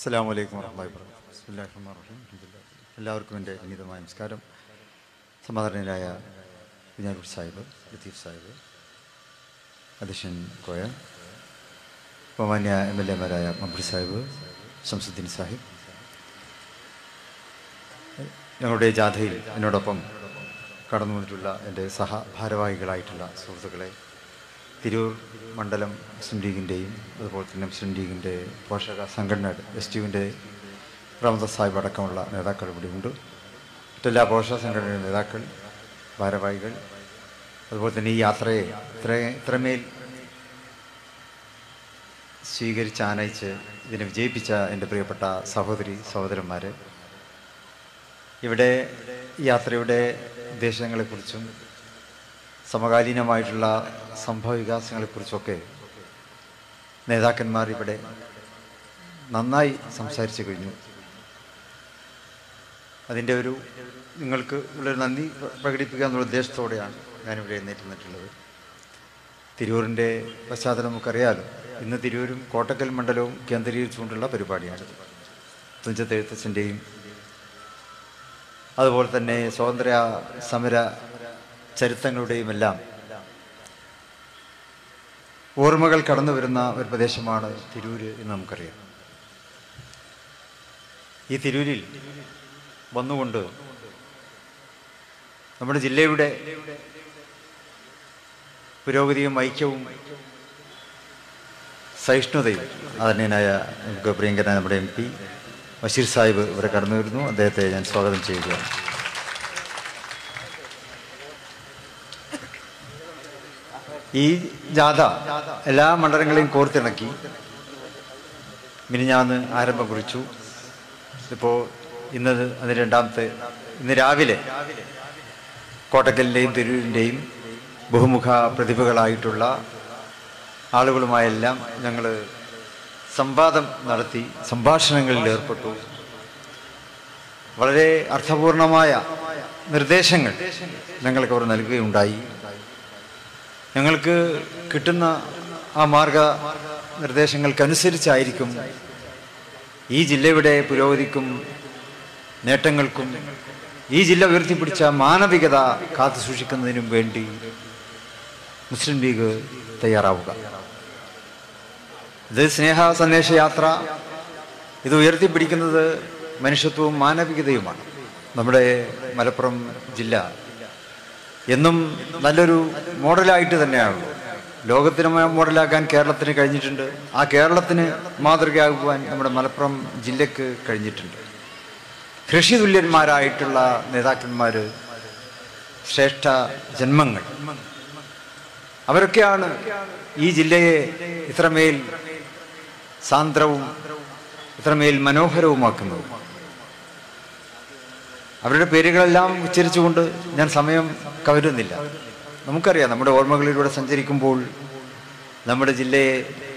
അസ്സാം വലൈക്കും വർഹമുല്ലാഹി വബറകാതുഹു ബിസ്മില്ലാഹിർ റഹ്മാനിർ റഹീം അൽഹംദുലില്ലാഹ് എല്ലാവർക്കും എൻ്റെ വിനീതമായ നമസ്കാരം സമാധാനരായ വിനായകുടി സാഹിബ് ലത്തീഫ് സാഹിബ് അധ്യക്ഷൻ കോയ ബഹുമാന്യ എം എൽ എമാരായ മബ്രി സാഹിബ് ശംസുദ്ദീൻ സാഹിബ് ഞങ്ങളുടെ ജാഥയിൽ എന്നോടൊപ്പം കടന്നു വന്നിട്ടുള്ള എൻ്റെ സഹഭാരവാഹികളായിട്ടുള്ള സുഹൃത്തുക്കളെ തിരൂർ മണ്ഡലം മുസ്ലിം ലീഗിൻ്റെയും അതുപോലെ തന്നെ മുസ്ലിം ലീഗിൻ്റെ പോഷക സംഘടന എസ് ടിയുവിൻ്റെ റമദ സാഹിബ് അടക്കമുള്ള നേതാക്കൾ ഇവിടെയുണ്ട് മറ്റെല്ലാ പോഷക സംഘടനയുടെ നേതാക്കൾ ഭാരവാഹികൾ അതുപോലെ തന്നെ ഈ യാത്രയെ ഇത്ര ഇത്രമേൽ സ്വീകരിച്ച് ആനയിച്ച് ഇതിനെ വിജയിപ്പിച്ച എൻ്റെ പ്രിയപ്പെട്ട സഹോദരി സഹോദരന്മാർ ഇവിടെ ഈ യാത്രയുടെ ഉദ്ദേശങ്ങളെക്കുറിച്ചും സമകാലീനമായിട്ടുള്ള സംഭവ വികാസങ്ങളെക്കുറിച്ചൊക്കെ നേതാക്കന്മാർ ഇവിടെ നന്നായി സംസാരിച്ചു കഴിഞ്ഞു അതിൻ്റെ ഒരു നിങ്ങൾക്ക് ഉള്ളൊരു നന്ദി പ്രകടിപ്പിക്കുക എന്നുള്ള ഉദ്ദേശത്തോടെയാണ് ഞാനിവിടെ എഴുന്നേറ്റ് നിന്നിട്ടുള്ളത് തിരൂരിൻ്റെ പശ്ചാത്തലം നമുക്കറിയാലോ ഇന്ന് തിരൂരും കോട്ടക്കൽ മണ്ഡലവും കേന്ദ്രീകരിച്ചുകൊണ്ടുള്ള പരിപാടിയാണിത് തുഞ്ചത്ത് എഴുത്തച്ഛൻ്റെയും അതുപോലെ തന്നെ സ്വാതന്ത്ര്യ സമര ചരിത്രങ്ങളുടെയും എല്ലാം ഓർമ്മകൾ കടന്നു വരുന്ന ഒരു പ്രദേശമാണ് തിരൂര് എന്ന് നമുക്കറിയാം ഈ തിരൂരിൽ വന്നുകൊണ്ട് നമ്മുടെ ജില്ലയുടെ പുരോഗതിയും ഐക്യവും സഹിഷ്ണുതയും ആദരണീയനായ നമുക്ക് പ്രിയങ്കരനായ നമ്മുടെ എം പി ബഷീർ സാഹിബ് ഇവിടെ കടന്നു വരുന്നു അദ്ദേഹത്തെ ഞാൻ സ്വാഗതം ചെയ്യുകയാണ് ഈ ജാഥ എല്ലാ മണ്ഡലങ്ങളെയും കോർത്തിണക്കി മിനിഞ്ഞാന്ന് ആരംഭം കുറിച്ചു ഇപ്പോൾ ഇന്ന് അതിന് രണ്ടാമത്തെ ഇന്ന് രാവിലെ കോട്ടക്കലിൻ്റെയും തിരൂരിൻ്റെയും ബഹുമുഖ പ്രതിഭകളായിട്ടുള്ള ആളുകളുമായെല്ലാം ഞങ്ങൾ സംവാദം നടത്തി സംഭാഷണങ്ങളിൽ ഏർപ്പെട്ടു വളരെ അർത്ഥപൂർണമായ നിർദ്ദേശങ്ങൾ ഞങ്ങൾക്ക് അവർ നൽകുകയുണ്ടായി ഞങ്ങൾക്ക് കിട്ടുന്ന ആ മാർഗ നിർദ്ദേശങ്ങൾക്കനുസരിച്ചായിരിക്കും ഈ ജില്ലയുടെ പുരോഗതിക്കും നേട്ടങ്ങൾക്കും ഈ ജില്ല ഉയർത്തിപ്പിടിച്ച മാനവികത കാത്തു സൂക്ഷിക്കുന്നതിനും വേണ്ടി മുസ്ലിം ലീഗ് തയ്യാറാവുക ഇത് സ്നേഹ സന്ദേശ യാത്ര ഇത് ഉയർത്തിപ്പിടിക്കുന്നത് മനുഷ്യത്വവും മാനവികതയുമാണ് നമ്മുടെ മലപ്പുറം ജില്ല എന്നും നല്ലൊരു മോഡലായിട്ട് തന്നെയാണ് ലോകത്തിന് മോഡലാക്കാൻ കേരളത്തിന് കഴിഞ്ഞിട്ടുണ്ട് ആ കേരളത്തിന് മാതൃകയാകുവാൻ നമ്മുടെ മലപ്പുറം ജില്ലക്ക് കഴിഞ്ഞിട്ടുണ്ട് കൃഷി തുല്യന്മാരായിട്ടുള്ള നേതാക്കന്മാർ ശ്രേഷ്ഠ ജന്മങ്ങൾ അവരൊക്കെയാണ് ഈ ജില്ലയെ ഇത്രമേൽ സാന്ദ്രവും ഇത്രമേൽ മനോഹരവുമാക്കുന്നത് അവരുടെ പേരുകളെല്ലാം ഉച്ചരിച്ചുകൊണ്ട് ഞാൻ സമയം കവരുന്നില്ല നമുക്കറിയാം നമ്മുടെ ഓർമ്മകളിലൂടെ സഞ്ചരിക്കുമ്പോൾ നമ്മുടെ ജില്ലയെ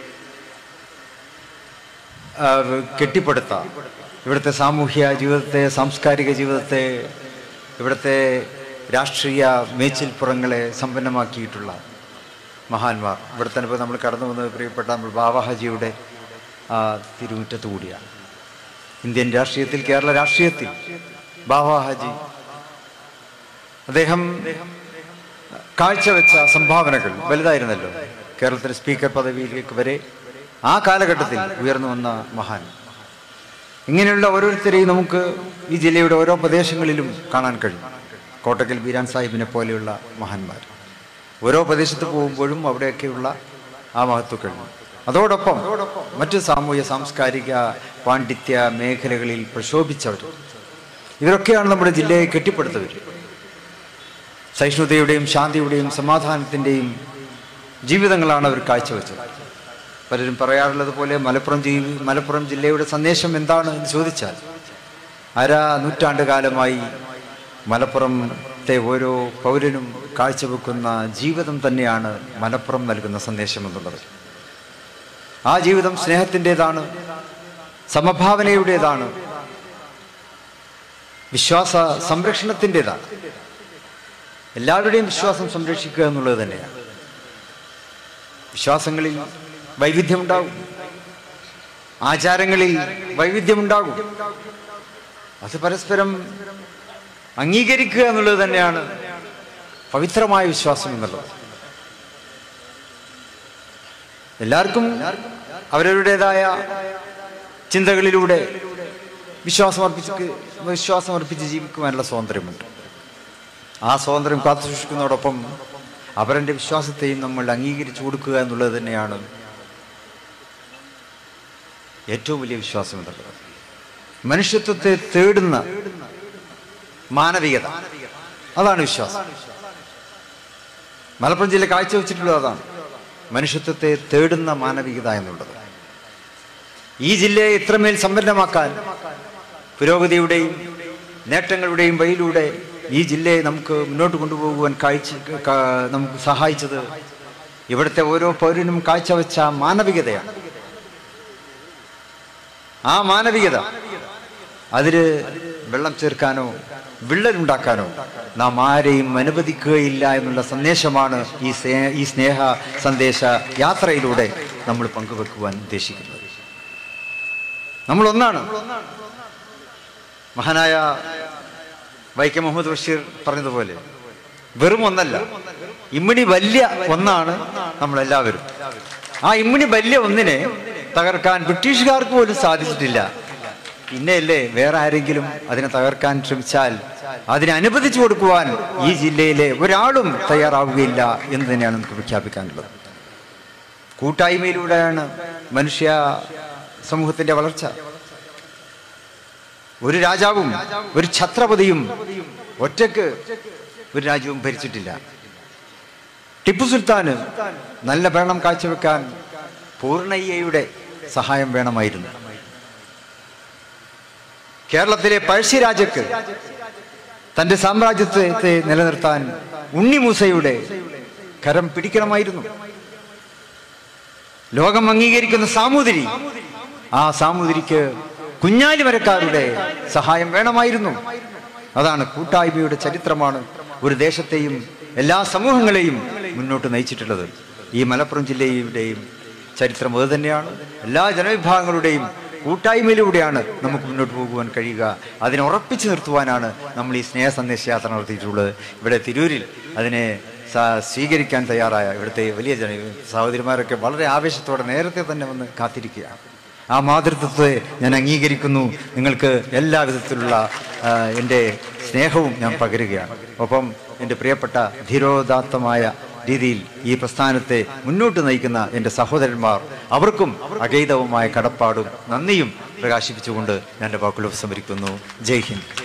ആ, കെട്ടിപ്പടുത്താം ഇവിടുത്തെ സാമൂഹ്യ ജീവിതത്തെ സാംസ്കാരിക ജീവിതത്തെ ഇവിടുത്തെ രാഷ്ട്രീയ മേച്ചിൽപ്പുറങ്ങളെ സമ്പന്നമാക്കിയിട്ടുള്ള മഹാന്മാർ ഇവിടെ തന്നെ ഇപ്പോൾ നമ്മൾ കടന്നു വന്നത് പ്രിയപ്പെട്ട നമ്മൾ ബാബാഹജിയുടെ ആ തിരുമുറ്റത്ത് കൂടിയാണ് ഇന്ത്യൻ രാഷ്ട്രീയത്തിൽ കേരള രാഷ്ട്രീയത്തിൽ ബാബാഹജി അദ്ദേഹം കാഴ്ചവെച്ച സംഭാവനകൾ വലുതായിരുന്നല്ലോ കേരളത്തിലെ സ്പീക്കർ പദവിയിലേക്ക് വരെ ആ കാലഘട്ടത്തിൽ ഉയർന്നു വന്ന മഹാൻ ഇങ്ങനെയുള്ള ഓരോരുത്തരെയും നമുക്ക് ഈ ജില്ലയുടെ ഓരോ പ്രദേശങ്ങളിലും കാണാൻ കഴിയും കോട്ടക്കൽ ബീരാൻ സാഹിബിനെ പോലെയുള്ള മഹാന്മാർ ഓരോ പ്രദേശത്ത് പോകുമ്പോഴും അവിടെയൊക്കെയുള്ള ആ മഹത്വക്കൾ അതോടൊപ്പം മറ്റ് സാമൂഹ്യ സാംസ്കാരിക പാണ്ഡിത്യ മേഖലകളിൽ പ്രശോഭിച്ചവർ ഇവരൊക്കെയാണ് നമ്മുടെ ജില്ലയെ കെട്ടിപ്പടുത്തവർ സഹിഷ്ണുതയുടെയും ശാന്തിയുടെയും സമാധാനത്തിൻ്റെയും ജീവിതങ്ങളാണ് അവർ കാഴ്ചവെച്ചത് പലരും പറയാറുള്ളത് പോലെ മലപ്പുറം ജീവി മലപ്പുറം ജില്ലയുടെ സന്ദേശം എന്താണ് എന്ന് ചോദിച്ചാൽ അര നൂറ്റാണ്ട് കാലമായി മലപ്പുറത്തെ ഓരോ പൗരനും കാഴ്ചവെക്കുന്ന ജീവിതം തന്നെയാണ് മലപ്പുറം നൽകുന്ന സന്ദേശം എന്നുള്ളത് ആ ജീവിതം സ്നേഹത്തിൻ്റെതാണ് സമഭാവനയുടേതാണ് വിശ്വാസ സംരക്ഷണത്തിൻ്റെതാണ് എല്ലാവരുടെയും വിശ്വാസം സംരക്ഷിക്കുക എന്നുള്ളത് തന്നെയാണ് വിശ്വാസങ്ങളിൽ വൈവിധ്യമുണ്ടാവും ആചാരങ്ങളിൽ വൈവിധ്യമുണ്ടാകും അത് പരസ്പരം അംഗീകരിക്കുക എന്നുള്ളത് തന്നെയാണ് പവിത്രമായ വിശ്വാസം എന്നുള്ളത് എല്ലാവർക്കും അവരവരുടേതായ ചിന്തകളിലൂടെ വിശ്വാസം അർപ്പിച്ച് വിശ്വാസം അർപ്പിച്ച് ജീവിക്കുവാനുള്ള സ്വാതന്ത്ര്യമുണ്ട് ആ സ്വാതന്ത്ര്യം കാത്തു സൂക്ഷിക്കുന്നതോടൊപ്പം അവരൻ്റെ വിശ്വാസത്തെയും നമ്മൾ അംഗീകരിച്ചു കൊടുക്കുക എന്നുള്ളത് തന്നെയാണ് ഏറ്റവും വലിയ വിശ്വാസം എന്നുള്ളത് മനുഷ്യത്വത്തെ തേടുന്ന മാനവികത അതാണ് വിശ്വാസം മലപ്പുറം ജില്ല കാഴ്ചവെച്ചിട്ടുള്ളത് അതാണ് മനുഷ്യത്വത്തെ തേടുന്ന മാനവികത എന്നുള്ളത് ഈ ജില്ലയെ ഇത്രമേൽ സമ്പന്നമാക്കാൻ പുരോഗതിയുടെയും നേട്ടങ്ങളുടെയും വഴിയിലൂടെ ഈ ജില്ലയെ നമുക്ക് മുന്നോട്ട് കൊണ്ടുപോകുവാൻ കാഴ്ച ക- നമുക്ക് സഹായിച്ചത് ഇവിടുത്തെ ഓരോ പൗരനും കാഴ്ചവെച്ച മാനവികതയാണ് ആ മാനവികത അതില് വെള്ളം ചേർക്കാനോ വിള്ളലുണ്ടാക്കാനോ നാം ആരെയും അനുവദിക്കുകയില്ല എന്നുള്ള സന്ദേശമാണ് ഈ സ്നേ ഈ സ്നേഹ സന്ദേശ യാത്രയിലൂടെ നമ്മൾ പങ്കുവെക്കുവാൻ ഉദ്ദേശിക്കുന്നത് നമ്മൾ ഒന്നാണ് മഹാനായ വൈക്കം മുഹമ്മദ് ബഷീർ പറഞ്ഞതുപോലെ വെറും ഒന്നല്ല ഇമ്മിണി വലിയ ഒന്നാണ് നമ്മളെല്ലാവരും ആ ഇമ്മിണി വലിയ ഒന്നിനെ തകർക്കാൻ ബ്രിട്ടീഷുകാർക്ക് പോലും സാധിച്ചിട്ടില്ല പിന്നെയല്ലേ വേറെ ആരെങ്കിലും അതിനെ തകർക്കാൻ ശ്രമിച്ചാൽ അതിനെ അനുവദിച്ചു കൊടുക്കുവാൻ ഈ ജില്ലയിലെ ഒരാളും തയ്യാറാവുകയില്ല എന്ന് തന്നെയാണ് നമുക്ക് പ്രഖ്യാപിക്കാനുള്ളത് കൂട്ടായ്മയിലൂടെയാണ് മനുഷ്യ സമൂഹത്തിന്റെ വളർച്ച ഒരു രാജാവും ഒരു ഛത്രപതിയും ഒറ്റക്ക് ഒരു രാജ്യവും ഭരിച്ചിട്ടില്ല ടിപ്പു സുൽത്താന് നല്ല ഭരണം കാഴ്ചവെക്കാൻ പൂർണ്ണയ്യയുടെ സഹായം വേണമായിരുന്നു കേരളത്തിലെ പഴശ്ശിരാജക്ക് തന്റെ സാമ്രാജ്യത്തെ നിലനിർത്താൻ ഉണ്ണിമൂസയുടെ കരം പിടിക്കണമായിരുന്നു ലോകം അംഗീകരിക്കുന്ന സാമൂതിരി ആ സാമൂതിരിക്ക് കുഞ്ഞാലിമരക്കാരുടെ സഹായം വേണമായിരുന്നു അതാണ് കൂട്ടായ്മയുടെ ചരിത്രമാണ് ഒരു ദേശത്തെയും എല്ലാ സമൂഹങ്ങളെയും മുന്നോട്ട് നയിച്ചിട്ടുള്ളത് ഈ മലപ്പുറം ജില്ലയുടെയും ചരിത്രം അത് തന്നെയാണ് എല്ലാ ജനവിഭാഗങ്ങളുടെയും കൂട്ടായ്മയിലൂടെയാണ് നമുക്ക് മുന്നോട്ട് പോകുവാൻ കഴിയുക അതിനെ ഉറപ്പിച്ചു നിർത്തുവാനാണ് നമ്മൾ ഈ സ്നേഹ സന്ദേശയാത്ര നടത്തിയിട്ടുള്ളത് ഇവിടെ തിരൂരിൽ അതിനെ സ- സ്വീകരിക്കാൻ തയ്യാറായ ഇവിടുത്തെ വലിയ ജന സഹോദരിമാരൊക്കെ വളരെ ആവേശത്തോടെ നേരത്തെ തന്നെ വന്ന് കാത്തിരിക്കുകയാണ് ആ മാതൃത്വത്തെ ഞാൻ അംഗീകരിക്കുന്നു നിങ്ങൾക്ക് എല്ലാ വിധത്തിലുള്ള ആ, എൻ്റെ സ്നേഹവും ഞാൻ പകരുകയാണ് ഒപ്പം എൻ്റെ പ്രിയപ്പെട്ട ധീരോദാത്തമായ രീതിയിൽ ഈ പ്രസ്ഥാനത്തെ മുന്നോട്ട് നയിക്കുന്ന എൻ്റെ സഹോദരന്മാർ അവർക്കും അഗൈതവുമായ കടപ്പാടും നന്ദിയും പ്രകാശിപ്പിച്ചുകൊണ്ട് ഞാൻ എൻ്റെ വാക്കുകൾ ഉപസംഹരിക്കുന്നു ജയ് ഹിന്ദ്